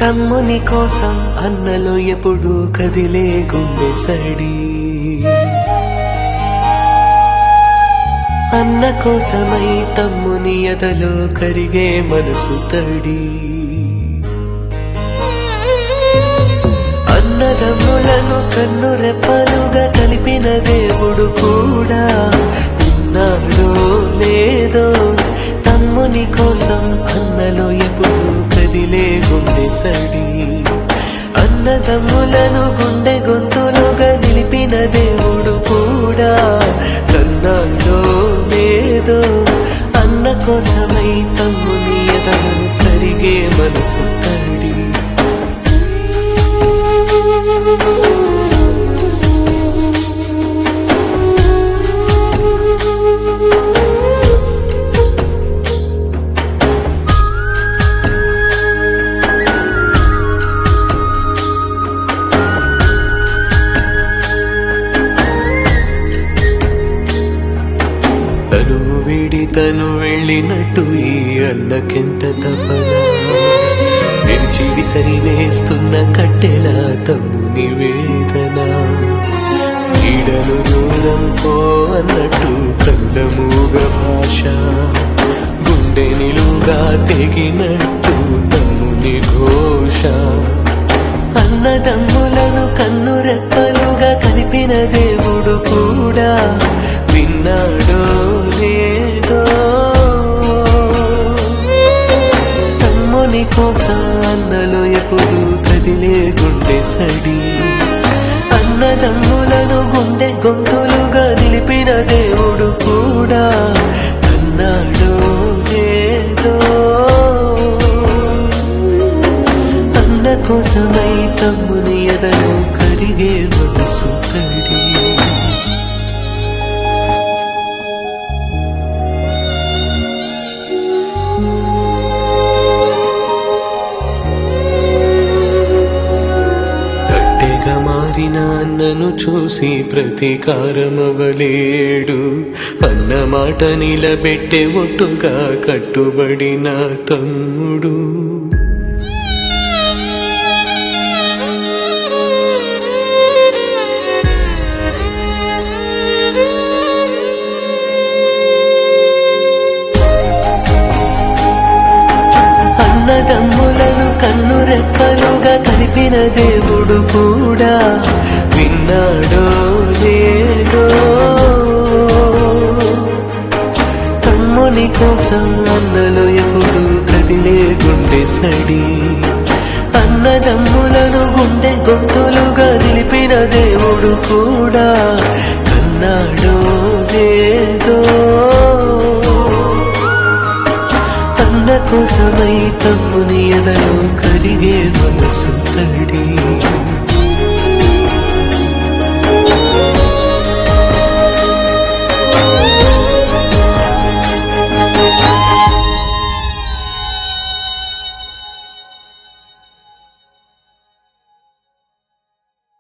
తమ్ముని కోసం అన్నలో ఎప్పుడు కదిలే గుండె సడి అన్న కోసమై తమ్ముని ఎదలో కరిగే మనసు తడి అన్నదమ్ములను కన్ను రెప్పలుగా కలిపిన దేవుడు కూడా విన్నాడో లేదో తమ్ముని కోసం అన్నలో ఎప్పుడు కదిలే గుండె సడి అన్నదమ్ములను గుండె గొంతులుగా నిలిపిన దేవుడు కూడా కన్నాడో లేదో అన్న కోసమై తమ్ముని ఎదను కరిగే మనసు తడి తను వీడి తను వెళ్ళినట్టు ఈ అన్నకెంత తపన విరిచి విసరి వేస్తున్న కట్టెలా తమ్ముని వేదన క్రీడలు దూరం పో అన్నట్టు కళ్ళమూగ భాష గుండె నిలుగా తెగినట్టు తమ్ముని ఘోష అన్నదమ్ములను కన్ను రెప్పలుగా కలిపిన దేవుడు కూడా విన్నాడో లేదో తమ్ముని కోసం అన్నలో ఎప్పుడు కదిలే గుండె సడి అన్నదమ్ములను గుండె గొంతులుగా నిలిపిన దేవుడు కూడా కన్నాడో లేదో అన్న కోసమై తమ్ముని ఎదను కరిగే మనసు తడి కట్టెగా మారిన అన్నను చూసి ప్రతీకారమవలేడు అన్న మాట నిలబెట్టే ఒట్టుగా కట్టుబడిన తమ్ముడు అన్నదమ్ములను కన్ను రెప్పలుగా కలిపిన దేవుడు కూడా విన్నాడో లేదో తమ్ముని కోసం అన్నలో ఎప్పుడు కదిలే గుండె సడి అన్నదమ్ములను గుండె గొంతులుగా నిలిపిన దేవుడు కూడా కన్నాడో లేదో అన్న కోసమై తమ్ముని ఎదలో కరిగే మనసు తడి